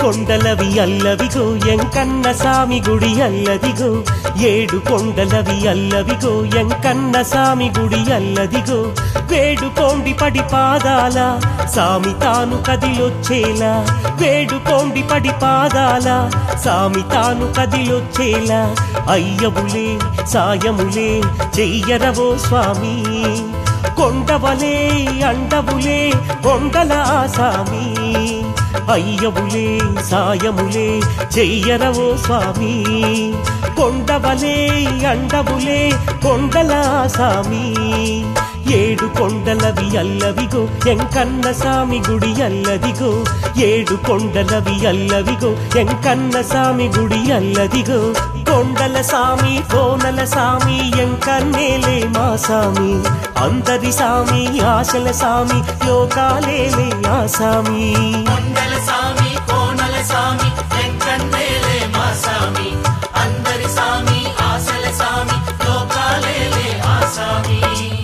కొండలవి అల్లవిగో ఎంకన్న సామి గుడి అల్లదిగో ఏడు కొండలవి అల్లవిగో ఎంకన్న సామి గుడి అల్లదిగో వేడు కొండి పడి పాదాల సామి తాను కదిలొచ్చేలా వేడు కొండి పడి పాదాల సామి తాను కదిలొచ్చేలా అయ్యవులే సాయములే చెయ్యరవో స్వామి కొండవలే అండవులే కొండల ఆసామి అయ్యవులే సాయములే చెయ్యరవో స్వామి కొండవలే అండవులే కొండల ఆసామి ఏడు కొండలవి అల్లవిగో ఎంకన్న సామి గుడి అల్లదిగో ఏడు కొండలవి అల్లవిగో ఎంకన్న సామి గుడి అల్లదిగో కొండల సామి కోనల సామి ఎంకన్నేలే మా సామి అందరి సామి ఆశల సామి లోకాలేలే ఆ సామి కొండల సామి కోనల సామి వెంకన్నేలే మా సామి అందరి సామి ఆశల సామి లోకాలేలే ఆ సామి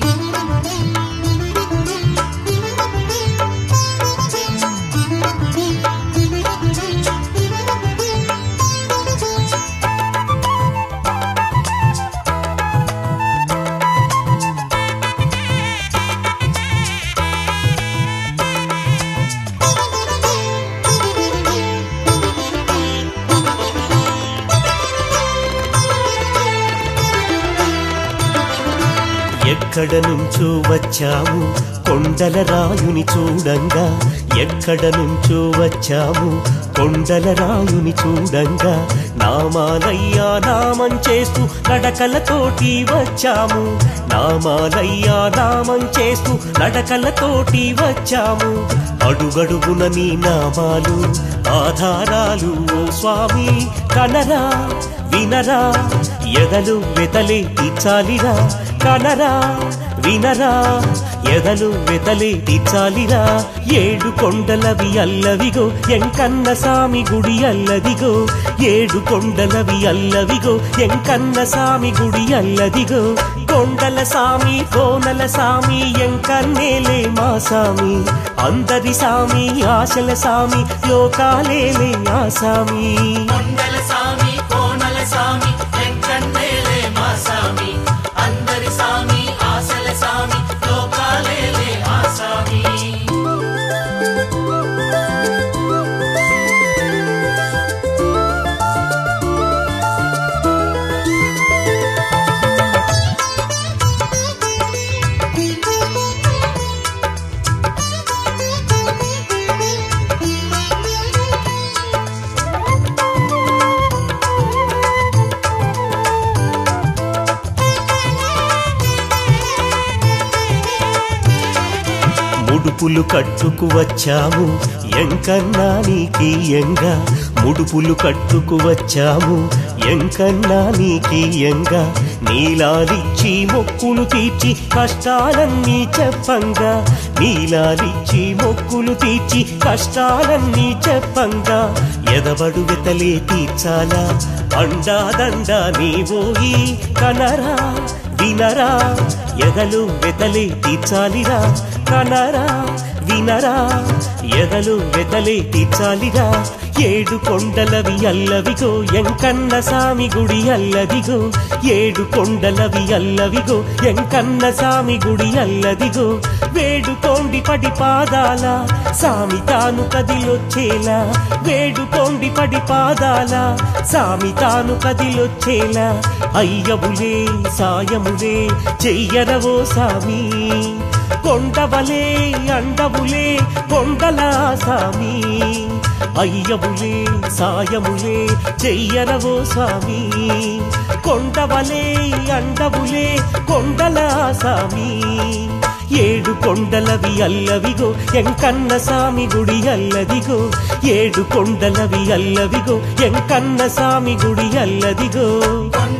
ఎక్కడ నుంచో వచ్చాము కొండల రాయుని చూడంగా ఎక్కడ నుంచో వచ్చాము కొండల రాయుని చూడంగా నామాలయ్యా నామం చేస్తూ నడకలతోటి వచ్చాము నామాలయ్యా నామం చేస్తూ నడకలతోటి వచ్చాము అడుగడుగున నీ నామాలు ఆధారాలు ఓ స్వామి కనరా వినరా ఎదలు వెతలే తీర్చాలిరా కనరా వినరా ఎదలు వెతలే తీర్చాలిరా ఏడు కొండలవి అల్లవిగో ఎంకన్న సామి గుడి అల్లదిగో ఏడు కొండలవి అల్లవిగో ఎంకన్న సామి గుడి అల్లదిగో కొండల సామి కోనల సామి ఎంకన్నేలే మా సామి అందరి సామి ఆశల సామి లోకాలేలే ఆ సామి కొండల సామి కోనల సామి వెంకన్నేలే మా సామి అందరి సామి ఆశల సామి లోకాలేలే ఆ సామి ముడుపులు కట్టుకు వచ్చాము ఎంకన్నా నీకి ఎంగా ముడుపులు కట్టుకు వచ్చాము ఎంకన్నా నీకి ఎంగా నీలాలిచ్చి మొక్కులు తీర్చి కష్టాలన్నీ చెప్పంగా నీలాలిచ్చి మొక్కులు తీర్చి కష్టాలన్నీ చెప్పంగా ఎదబడు వెతలే తీర్చాలా అండాదండ నీవోయి కనరా వినరా ఎదలు వెతలే తీర్చాలిరా కనరా వినరా ఎదలు వెతలే తీర్చాలిరా ఏడు కొండలవి అల్లవిగో ఎంకన్న సామి గుడి అల్లదిగో ఏడు కొండలవి అల్లవిగో ఎంకన్న సామి గుడి అల్లదిగో వేడు కొండి పడి పాదాల సామి తాను కదిలొచ్చేలా వేడు కొండి పడి పాదాల సామి తాను కదిలొచ్చేలా అయ్యవులే సాయములే చెయ్యరవో సామి కొండవలే అండవులే కొండల సామి అయ్యవులే సాయములే చెయ్యరవో స్వామి కొండవలే అండవులే కొండల సామి ఏడు కొండలవి అల్లవిగో ఎంకన్న సామి గుడి అల్లదిగో ఏడు కొండలవి అల్లవిగో ఎంకన్న సామి గుడి అల్లదిగో కొండ